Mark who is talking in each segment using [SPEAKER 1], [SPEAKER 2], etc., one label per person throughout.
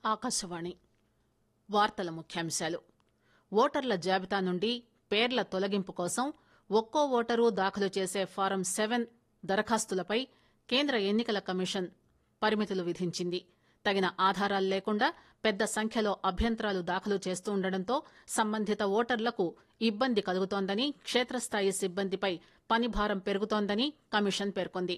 [SPEAKER 1] ఆకాశవాణి వార్తల ముఖ్యాంశాలు ఓటర్ల జాబితా నుండి పేర్ల తొలగింపు కోసం ఒక్కో ఓటరు దాఖలు చేసే ఫారం సెవెన్ దరఖాస్తులపై కేంద్ర ఎన్నికల కమిషన్ పరిమితులు విధించింది తగిన ఆధారాలు లేకుండా పెద్ద సంఖ్యలో అభ్యంతరాలు దాఖలు చేస్తుండటంతో సంబంధిత ఓటర్లకు ఇబ్బంది కలుగుతోందని క్షేత్రస్థాయి సిబ్బందిపై పనిభారం పెరుగుతోందని కమిషన్ పేర్కొంది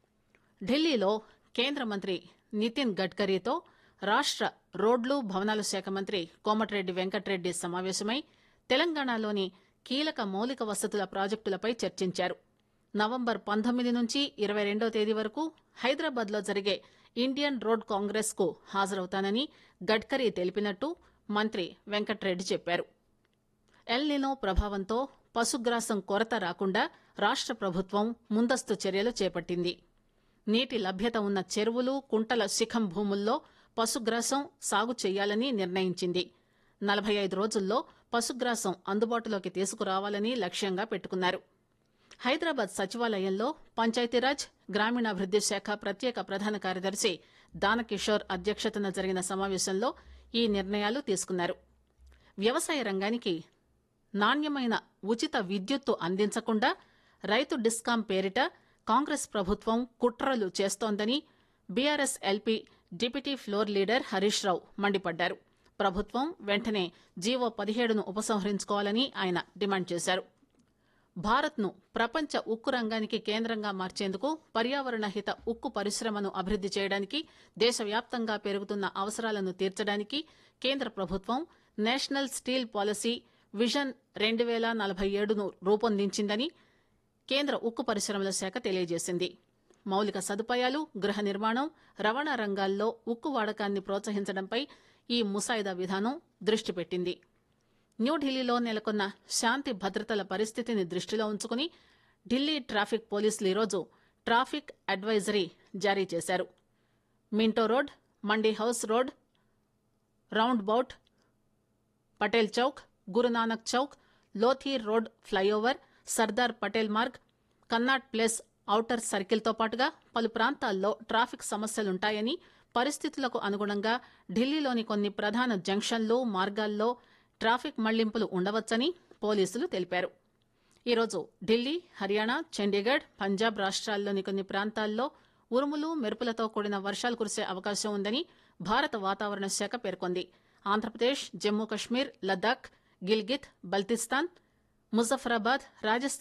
[SPEAKER 1] ఢిల్లీలో కేంద్ర మంత్రి నితిన్ గడ్కరీతో రాష్ట రోడ్లు భవనాల శాఖ మంత్రి కోమటిరెడ్డి వెంకటరెడ్డి సమావేశమై తెలంగాణలోని కీలక మౌలిక వసతుల ప్రాజెక్టులపై చర్చించారు నవంబర్ పంతొమ్మిది నుంచి ఇరవై రెండో తేదీ వరకు హైదరాబాద్ లో జరిగే ఇండియన్ రోడ్ కాంగ్రెస్ కు హాజరవుతానని గడ్కరీ తెలిపినట్టు మంత్రి వెంకటరెడ్డి చెప్పారు ఎల్నినో ప్రభావంతో పశుగ్రాసం కొరత రాకుండా రాష్ట ప్రభుత్వం ముందస్తు చర్యలు చేపట్టింది నీటి లభ్యత ఉన్న చెరువులు కుంటల శిఖం భూముల్లో పశుగ్రాసం సాగు చేయాలని నిర్ణయించింది నలభై ఐదు రోజుల్లో పశుగ్రాసం అందుబాటులోకి తీసుకురావాలని లక్ష్యంగా పెట్టుకున్నారు హైదరాబాద్ సచివాలయంలో పంచాయతీరాజ్ గ్రామీణాభివృద్ది శాఖ ప్రత్యేక ప్రధాన కార్యదర్శి దానకిషోర్ అధ్యక్షతన జరిగిన సమావేశంలో ఈ నిర్ణయాలు తీసుకున్నారు వ్యవసాయ రంగానికి నాణ్యమైన ఉచిత విద్యుత్తు అందించకుండా రైతు డిస్కాం పేరిట కాంగ్రెస్ ప్రభుత్వం కుట్రలు చేస్తోందని BRS LP deputy floor leader Harish Rao మండిపడ్డారు ప్రభుత్వం వెంటనే జీవో పదిహేడును ఉపసంహరించుకోవాలని ఆయన డిమాండ్ చేశారు భారత్ను ప్రపంచ ఉక్కు రంగానికి కేంద్రంగా మార్చేందుకు పర్యావరణ హిత ఉక్కు పరిశ్రమను అభివృద్ది చేయడానికి దేశవ్యాప్తంగా పెరుగుతున్న అవసరాలను తీర్చడానికి కేంద్ర ప్రభుత్వం నేషనల్ స్టీల్ పాలసీ విజన్ రెండు పేల నలభై ఏడును రూపొందించిందని కేంద్ర ఉక్కు పరిశ్రమల శాఖ తెలియజేసింది మౌలిక సదుపాయాలు గృహ నిర్మాణం రవాణా రంగాల్లో ఉక్కు వాడకాన్ని ప్రోత్సహించడంపై ఈ ముసాయిదా విధానం దృష్టి పెట్టింది న్యూఢిల్లీలో నెలకొన్న శాంతి భద్రతల పరిస్థితిని దృష్టిలో ఉంచుకుని ఢిల్లీ ట్రాఫిక్ పోలీసులు ఈరోజు ట్రాఫిక్ అడ్వైజరీ జారీ చేశారు Minto road Mandi house road roundabout Patel Chowk Guru Nanak Chowk Lodhi road flyover Sardar Patel Marg Connaught place outer సర్కిల్తో పాటుగా పలు ప్రాంతాల్లో ట్రాఫిక్ సమస్యలుంటాయని పరిస్థితులకు అనుగుణంగా ఢిల్లీలోని కొన్ని ప్రధాన జంక్షన్లు మార్గాల్లో ట్రాఫిక్ మళ్లింపులు ఉండవచ్చని పోలీసులు తెలిపారు ఈరోజు ఢిల్లీ హర్యానా చండీగఢ్ పంజాబ్ రాష్ట్రాల్లోని కొన్ని ప్రాంతాల్లో ఉరుములు మెరుపులతో కూడిన వర్షాలు కురిసే అవకాశం ఉందని భారత వాతావరణ శాఖ పేర్కొంది ఆంధ్రప్రదేశ్ జమ్మూ కశ్మీర్ లద్దాఖ్ గిల్గిత్ బల్తిస్తాన్ ముజఫరాబాద్ రాజస్థాన్